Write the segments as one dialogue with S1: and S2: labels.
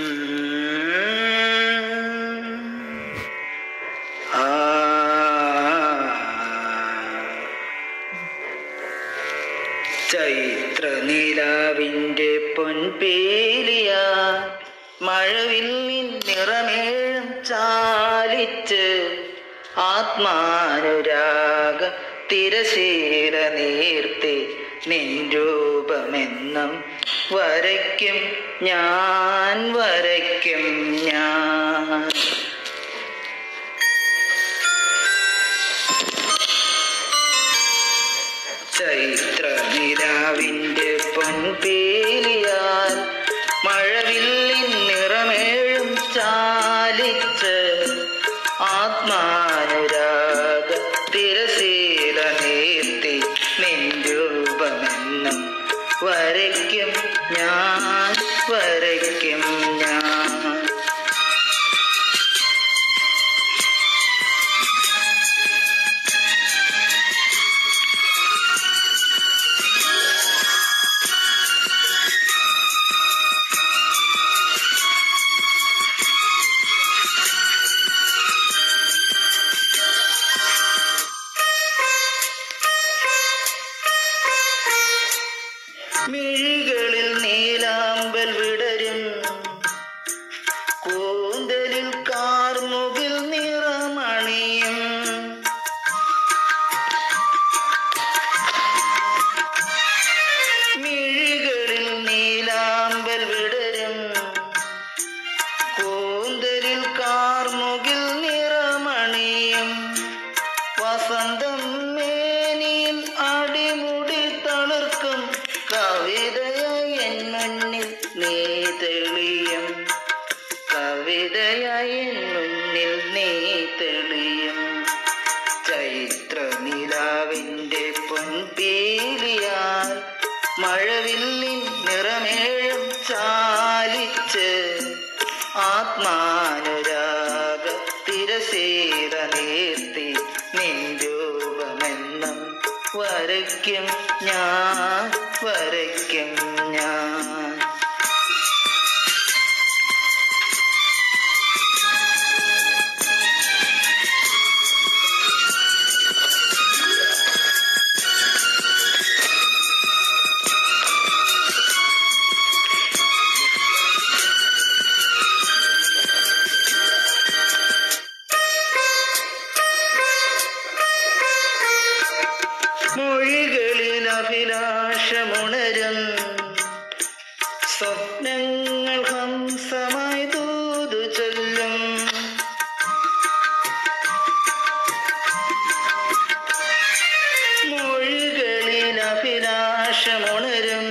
S1: ആ ചൈത്രനിലാവിൻ്റെ പൊൻപേലിയ മഴവില്ലിൻ നിറമേഴും ചാലിച്ച് ആത്മാനുരാഗ തിരശീല നീർത്തി നിൻ രൂപമെന്നും വരയ്ക്കും ഞാൻ വരയ്ക്കും ഞാൻ ചൈത്രനിലാവിൻ്റെ പൊൻപേലിയാൽ മഴവില്ലിൻ നിറമേഴും ചാലിച്ച് ആത്മാനുരാഗ തിരശീല നീർത്തി നിൻ രൂപമെന്നും വരയ്ക്കും ഞാൻ വരയ്ക്കും ഞാൻ മിഴികളിൽ നീലാമ്പൽ വിടരും കൂന്തലിൽ കാർമുകിൽ നിറമണിയും മിഴികളിൽ നീലാമ്പൽ വിടരും കൂന്തലിൽ കാർമുകിൽ നിറമണിയും വസന്തം മേനിയിൽ അടിമുടി തളിർക്കും കവിതയായി എൻ മുന്നിൽ നീ തെളിയും കവിതയായി എൻ മുന്നിൽ നീ തെളിയും ചൈത്ര നിലാവിൻ്റെ പൊൻപീലിയാൽ മഴവില്ലിൻ നിറമേഴും ചാലിച്ച് ആത്മാനുരാഗ തിരശീല നീർത്തി നിൻ രൂപമെന്നും വരയ്ക്കും ഞാൻ വരയ്ക്കും ഞാൻ മൊഴികളിൽ അഭിലാഷമുണരും സ്വപ്നങ്ങൾ ഹംസമായി തൂതു ചൊല്ലും മൊഴികളിൽ അഭിലാഷമുണരും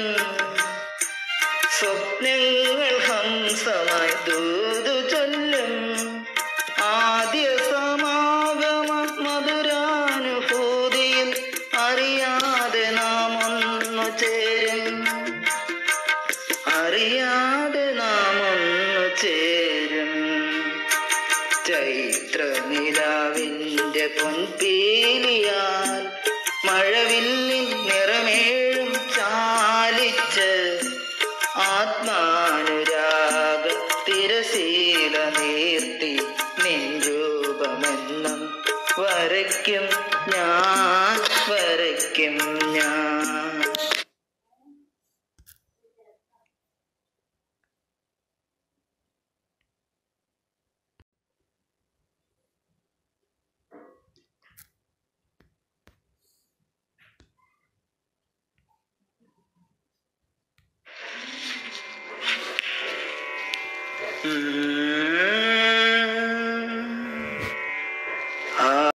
S1: സ്വപ്നങ്ങൾ ഹംസമായി തൂതു ചൊല്ലും ആദ്യ സമാഗമ മധുരാനുഭൂതിയിൽ അറിയാതെ നാം ഒന്നു ചേരും അറിയാതെ നാം ഒന്നു ചേരും ചൈത്ര നിലാവിൻ്റെ പൊൻപീലിയാൽ മഴവില്ലിൻ നിറമേഴും ചാലിച്ച് ആത്മാനുരാഗ തിരശീല നീർത്തി നിൻ രൂപമെന്നും വരയ്ക്കും ഞാൻ വരയ്ക്കും ഞാൻ ഉം